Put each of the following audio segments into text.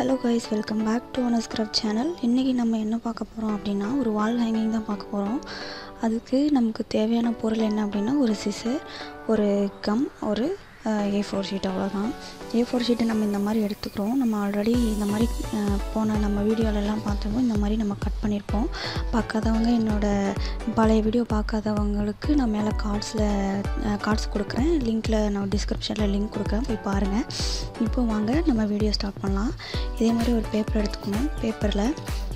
Hello guys welcome back to ஒனஸ் craft channel இன்றைக்கி நம்ம என்ன பார்க்க போகிறோம் அப்படின்னா ஒரு வால் ஹேங்கிங் தான் பார்க்க போகிறோம் அதுக்கு நமக்கு தேவையான பொருள் என்ன அப்படின்னா ஒரு சிசர் ஒரு கம் ஒரு ஏ ஃபோர் ஷீட் அவ்வளோதான் ஏ ஃபோர் ஷீட்டை நம்ம இந்த மாதிரி எடுத்துக்கிறோம் நம்ம ஆல்ரெடி இந்த மாதிரி அஹ், போன நம்ம வீடியோலெல்லாம் பார்த்தோம் இந்த மாதிரி நம்ம கட் பண்ணியிருப்போம் பார்க்காதவங்க என்னோட பழைய வீடியோ பார்க்காதவங்களுக்கு நான் மேலே கார்ட்ஸில் கார்ட்ஸ் கொடுக்குறேன் லிங்க்கில் நான் டிஸ்கிரிப்ஷனில் லிங்க் கொடுக்குறேன் போய் பாருங்கள் இப்போ வாங்க நம்ம வீடியோ ஸ்டார்ட் பண்ணலாம் இதே மாதிரி ஒரு பேப்பர் எடுத்துக்கணும் பேப்பரில்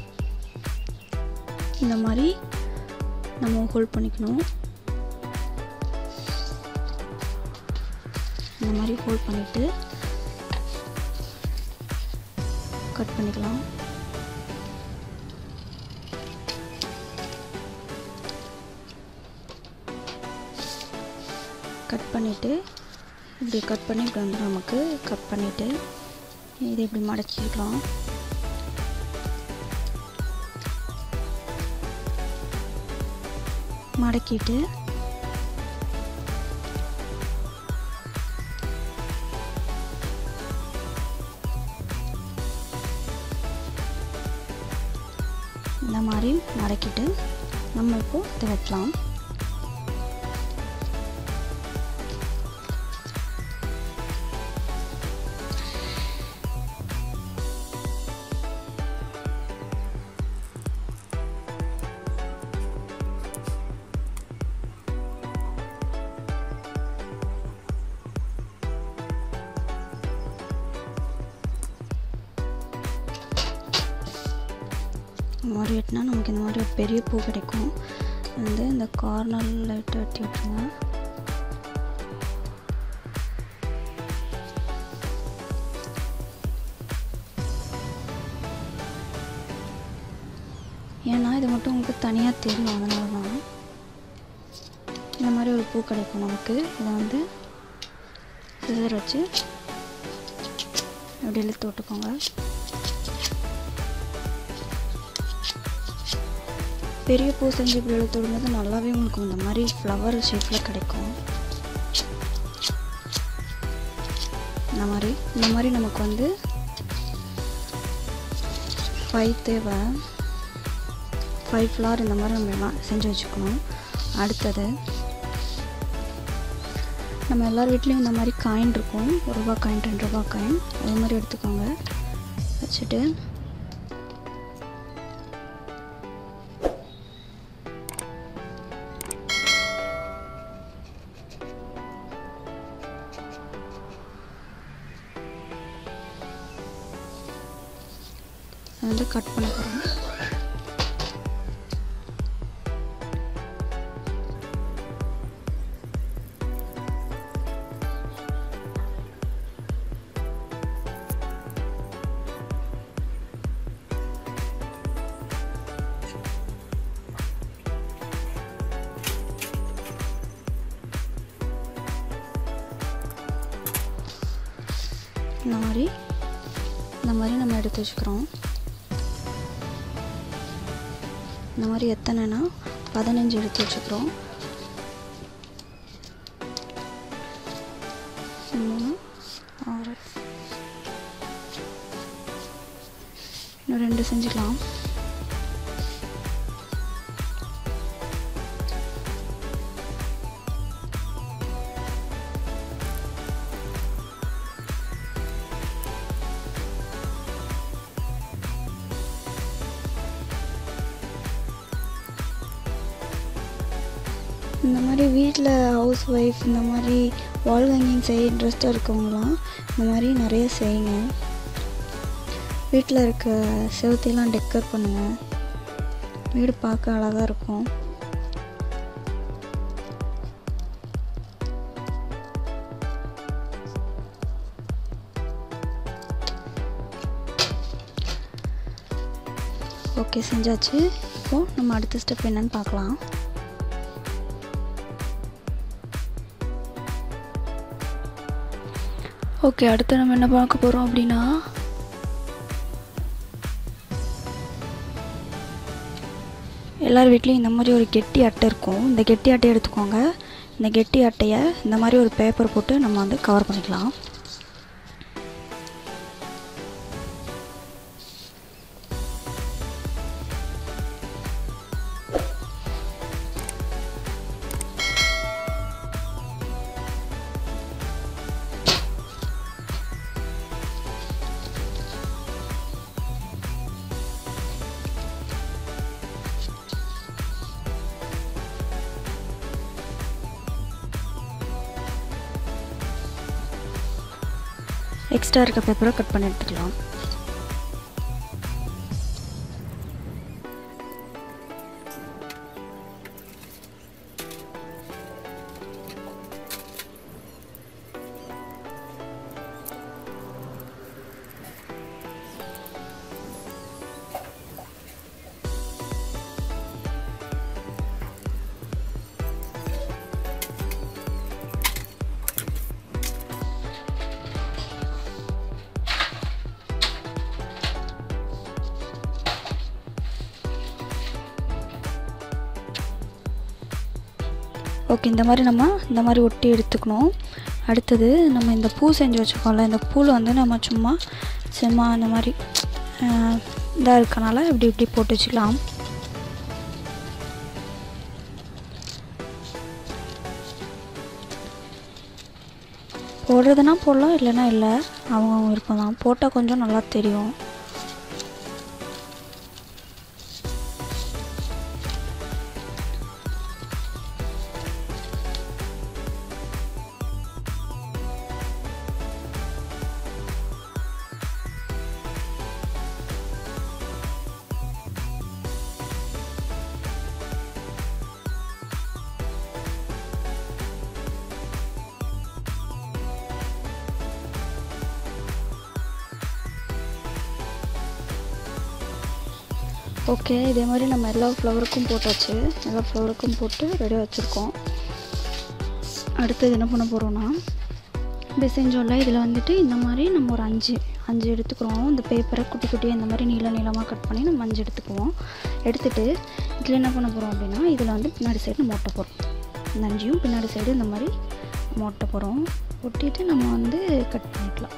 இந்த மாதிரி நம்ம ஹோல்ட் பண்ணிக்கணும் இந்த மாதிரி ஹோல்ட் பண்ணிவிட்டு கட் பண்ணிக்கலாம் கட் பண்ணிவிட்டு இப்படி கட் பண்ணி இப்படி வந்து நமக்கு கட் பண்ணிவிட்டு இதை இப்படி மடக்கிக்கலாம் மடக்கிட்டு இந்த மாதிரி மடக்கிட்டு நம்ம இப்போ இதை வைக்கலாம் இந்த மாதிரி வெட்டினா நமக்கு இந்த மாதிரி ஒரு பெரிய பூ கிடைக்கும் வந்து இந்த கார்னர் லைட்டாக வெட்டி விட்டுருங்க ஏன்னா இது மட்டும் உங்களுக்கு தனியாக தெரியும் அதனால தான் இந்த மாதிரி ஒரு பூ கிடைக்கும் நமக்கு இதை வந்து சிசர் வச்சு அப்படி இழுத்து விட்டுக்கோங்க பெரிய பூ செஞ்சு இப்படி இழுத்து விடும்போது நல்லாவே உங்களுக்கு இந்த மாதிரி ஃப்ளவர் ஷேப்பில் கிடைக்கும் இந்த மாதிரி இந்த மாதிரி நமக்கு வந்து ஃபைவ் தேவை ஃபைவ் ஃப்ளார் இந்த மாதிரி நம்ம வா- செஞ்சு வச்சுக்கணும் அடுத்தது நம்ம எல்லார் வீட்லேயும் இந்த மாதிரி காயின் இருக்கும் ஒரு ரூபா காயின் ரெண்டு ரூபா காயின் அது மாதிரி எடுத்துக்கோங்க வச்சுட்டு அதை வந்து கட் பண்ண போகிறோம் இந்த மாதிரி இந்த மாதிரி நம்ம எடுத்து வச்சுக்கிறோம் இந்த மாதிரி எத்தனைனா பதினஞ்சு எடுத்து வச்சுக்கிறோம் மூணு ஆறு இன்னும் ரெண்டு செஞ்சுக்கலாம் இந்த மாதிரி வீட்டில் ஹவுஸ் ஒய்ஃப் இந்த மாதிரி வால் ஹேங்கிங் செய்ய இன்ட்ரெஸ்டாக இருக்கவங்களாம் இந்த மாதிரி நிறைய செய்யுங்க வீட்டில் இருக்க செவத்தையெல்லாம் டெக்கர் பண்ணுங்கள் வீடு பார்க்க அழகாக இருக்கும் ஓகே செஞ்சாச்சு இப்போது நம்ம அடுத்த ஸ்டெப் என்னன்னு பார்க்கலாம் ஓகே அடுத்து நம்ம என்ன பார்க்க போகிறோம் அப்படின்னா எல்லார் வீட்லேயும் இந்த மாதிரி ஒரு கெட்டி அட்டை இருக்கும் இந்த கெட்டி அட்டையை எடுத்துக்கோங்க இந்த கெட்டி அட்டையை இந்த மாதிரி ஒரு பேப்பர் போட்டு நம்ம வந்து கவர் பண்ணிக்கலாம் எக்ஸ்ட்ரா இருக்க பேப்பரை கட் பண்ணி எடுத்துக்கலாம் ஓகே இந்த மாதிரி நம்ம இந்த மாதிரி ஒட்டி எடுத்துக்கணும் அடுத்தது நம்ம இந்த பூ செஞ்சு வச்சுருக்கோம்ல இந்த பூவில் வந்து நம்ம சும்மா சும்மா இந்த மாதிரி இதாக இருக்கனால இப்படி இப்படி போட்டு வச்சுக்கலாம் போடுறதுனா போடலாம் இல்லைன்னா இல்லை அவங்கவுங்க விருப்பம் தான் போட்டால் கொஞ்சம் நல்லா தெரியும் ஓகே இதே மாதிரி நம்ம எல்லா ஃப்ளவருக்கும் போட்டாச்சு எல்லா ஃப்ளவருக்கும் போட்டு ரெடியாக வச்சுருக்கோம் அடுத்தது என்ன பண்ண போகிறோன்னா இப்படி செஞ்சோம்ல இதில் வந்துட்டு இந்த மாதிரி நம்ம ஒரு அஞ்சு அஞ்சு எடுத்துக்கிறோம் இந்த பேப்பரை குட்டி குட்டியாக இந்த மாதிரி நீள நீளமாக கட் பண்ணி நம்ம அஞ்சு எடுத்துக்குவோம் எடுத்துகிட்டு இதில் என்ன பண்ண போகிறோம் அப்படின்னா இதில் வந்து பின்னாடி சைடு நம்ம ஒட்ட போகிறோம் இந்த அஞ்சையும் பின்னாடி சைடு இந்த மாதிரி நம்ம ஒட்ட போகிறோம் ஒட்டிட்டு நம்ம வந்து கட் பண்ணிக்கலாம்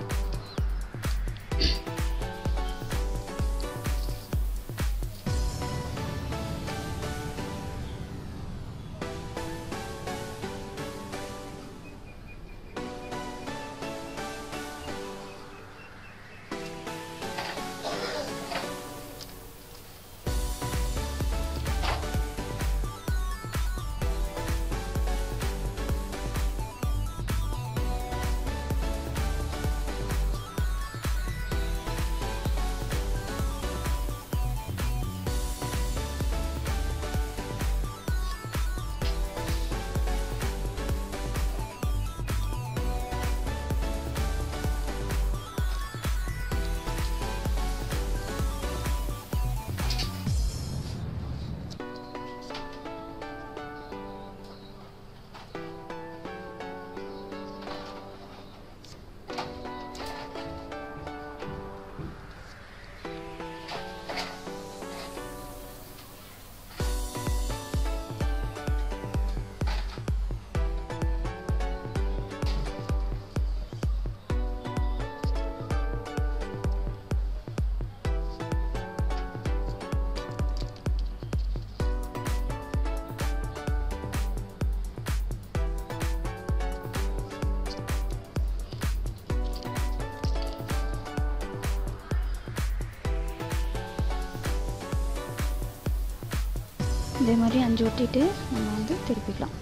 இதே மாதிரி அஞ்சு ஒட்டிட்டு நம்ம வந்து திருப்பிக்கலாம்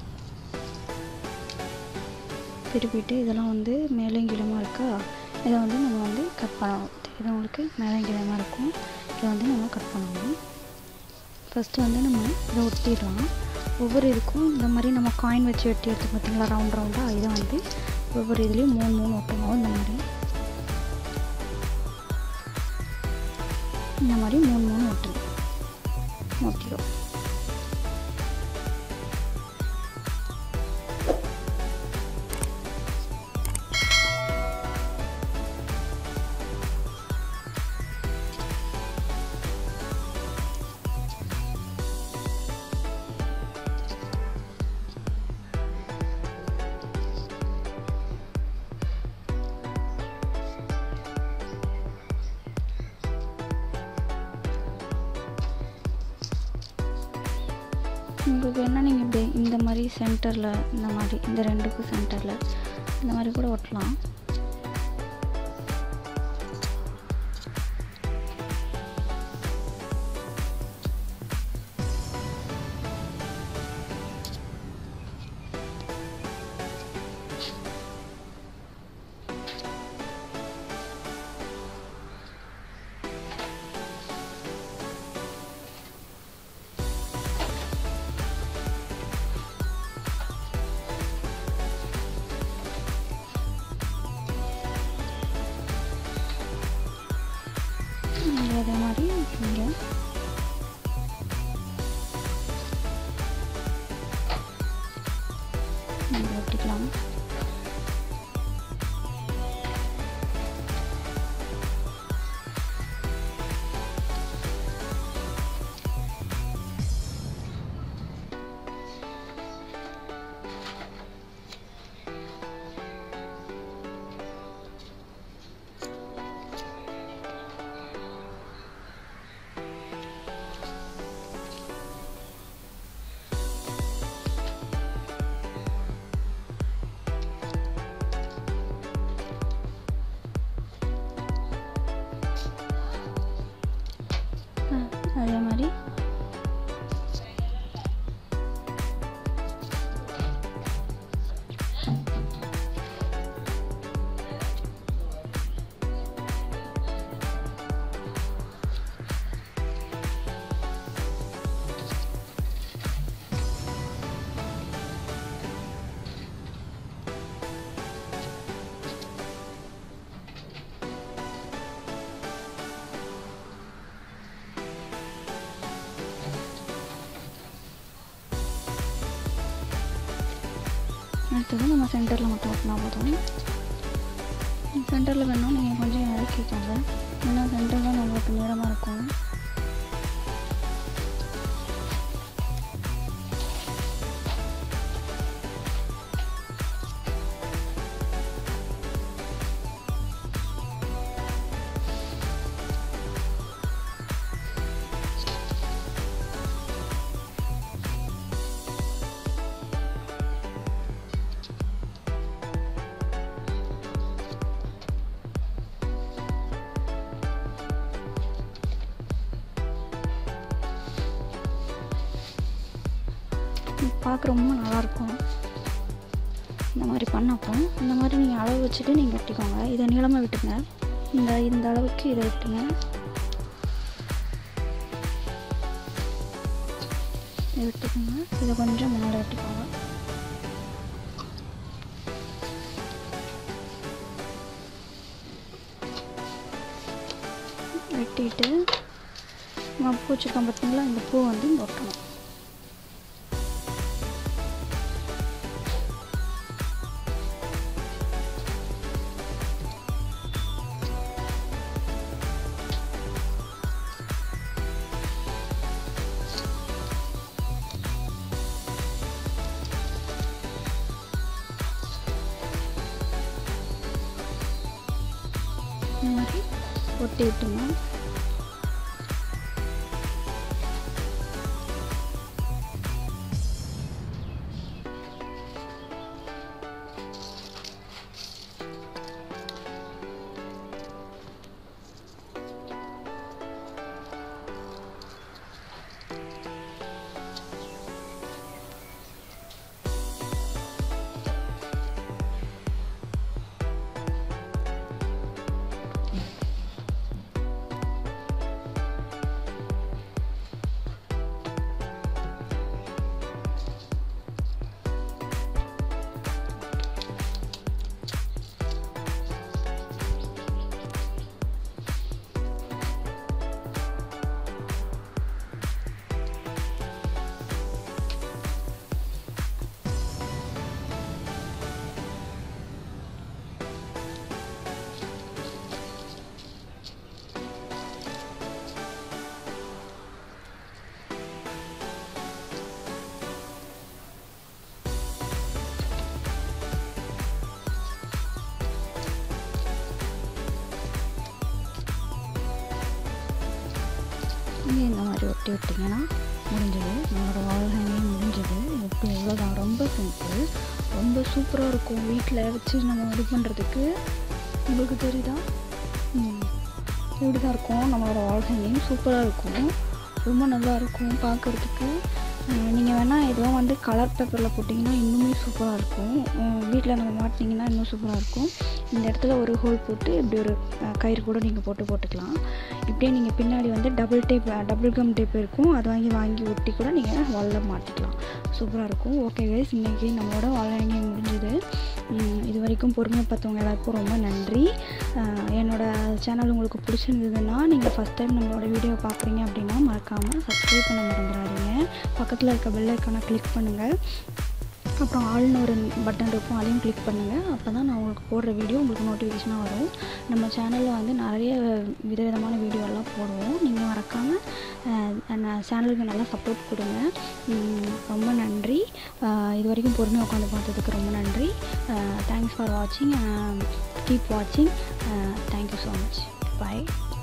திருப்பிட்டு இதெல்லாம் வந்து மேலே கீழமாக இருக்கா இதை வந்து நம்ம வந்து கட் பண்ணணும் இது உங்களுக்கு மேலே கீழமாக இருக்கும் இதை வந்து நம்ம கட் பண்ணணும் ஃபஸ்ட்டு வந்து நம்ம இதை ஒட்டிடலாம் ஒவ்வொரு இதுக்கும் இந்த மாதிரி நம்ம காயின் வச்சு வெட்டி எடுத்து பார்த்தீங்களா ரவுண்ட் ரவுண்டாக இதை வந்து ஒவ்வொரு இதுலேயும் மூணு மூணு ஒட்டணும் இந்த மாதிரி இந்த மாதிரி மூணு மூணு ஒட்டணும் ஒட்டிடும் உங்களுக்கு வேணால் நீங்கள் இப்படி இந்த மாதிரி சென்டரில் இந்த மாதிரி இந்த ரெண்டுக்கும் சென்டரில் இந்த மாதிரி கூட ஒட்டலாம் மறுபடியும் அதே மாதிரி இங்கே இங்கே ஒட்டிக்கலாம் அதே மாதிரி அடுத்தது நம்ம சென்டரில் மட்டும் ஓட்டினா போதும் சென்டரில் வேணால் நீங்கள் கொஞ்சம் இறக்கிக்கோங்க ஏன்னா சென்டர் தான் நம்மளுக்கு நேரமாக இருக்கும் பார்க்க ரொம்ப நல்லாயிருக்கும் இந்த மாதிரி பண்ணப்போ இந்த மாதிரி நீங்கள் அளவு வச்சுட்டு நீங்கள் வெட்டிக்கோங்க இதை நீளமாக விட்டுங்க இந்த இந்த அளவுக்கு இதை விட்டுங்க இதை விட்டுக்கோங்க இதை கொஞ்சம் முன்னாடி வெட்டிக்கோங்க வெட்டிட்டு நம்ம பூ வச்சுருக்கோம் பார்த்தீங்களா இந்த பூ வந்து இங்க ஒட்டணும் இந்த மாதிரி ஒட்டி விட்டுங்க நீங்கள் இந்த மாதிரி ஒட்டி விட்டிங்கன்னா முடிஞ்சது நம்மளோட வால் ஹேங்கிங் முடிஞ்சது இப்போ இவ்வளோதான் ரொம்ப சிம்பிள் ரொம்ப சூப்பராக இருக்கும் வீட்டில் வச்சு நம்ம இது பண்ணுறதுக்கு உங்களுக்கு தெரியுதா ம். இப்படி தான் இருக்கும் நம்மளோட வால் ஹேங்கிங் சூப்பராக இருக்கும் ரொம்ப நல்லா இருக்கும் பார்க்குறதுக்கு நீங்கள் வேணால் எதுவும் வந்து கலர் பேப்பரில் போட்டிங்கன்னா இன்னுமே சூப்பராக இருக்கும் வீட்டில் நம்ம மாட்டினீங்கன்னா இன்னும் சூப்பராக இருக்கும் இந்த இடத்துல ஒரு ஹோல் போட்டு இப்படி ஒரு அஹ், கயிறு கூட நீங்கள் போட்டு போட்டுக்கலாம் இப்படியே நீங்கள் பின்னாடி வந்து double tape double gum tape இருக்கும் அதை வாங்கி வாங்கி ஒட்டி கூட நீங்கள் வாலில் மாட்டிக்கலாம் சூப்பராக இருக்கும் ஓகே கைஸ் இன்றைக்கி நம்மளோட வால் ஹேங்கிங் முடிஞ்சுது உம், இது வரைக்கும் பொறுமையாக பார்த்தவங்க எல்லாருக்கும் ரொம்ப நன்றி அஹ், என்னோட சேனல் உங்களுக்கு பிடிச்சிருந்ததுன்னா நீங்கள் ஃபஸ்ட் டைம் நம்மளோட வீடியோ பார்க்குறீங்க அப்படின்னா மறக்காமல் சப்ஸ்கிரைப் பண்ண மறந்துடாதீங்க பக்கத்தில் இருக்க பெல் ஐக்கானை கிளிக் பண்ணுங்கள் அப்புறம் ஆல்னு ஒரு பட்டன் இருக்கும் அதையும் கிளிக் பண்ணுங்கள் அப்போ தான் நான் உங்களுக்கு போடுற வீடியோ உங்களுக்கு நோட்டிஃபிகேஷனாக வரும் நம்ம சேனலில் வந்து நிறைய விதவிதமான வீடியோ எல்லாம் போடுவோம் நீங்கள் மறக்காமல் நான் சேனலுக்கு நல்லா சப்போர்ட் கொடுங்க உம், ரொம்ப நன்றி அஹ், இது வரைக்கும் பொறுமையாக உட்காந்து பார்த்ததுக்கு ரொம்ப நன்றி தேங்க்ஸ் ஃபார் வாட்சிங் கீப் வாட்சிங் தேங்க்யூ ஸோ மச் பாய்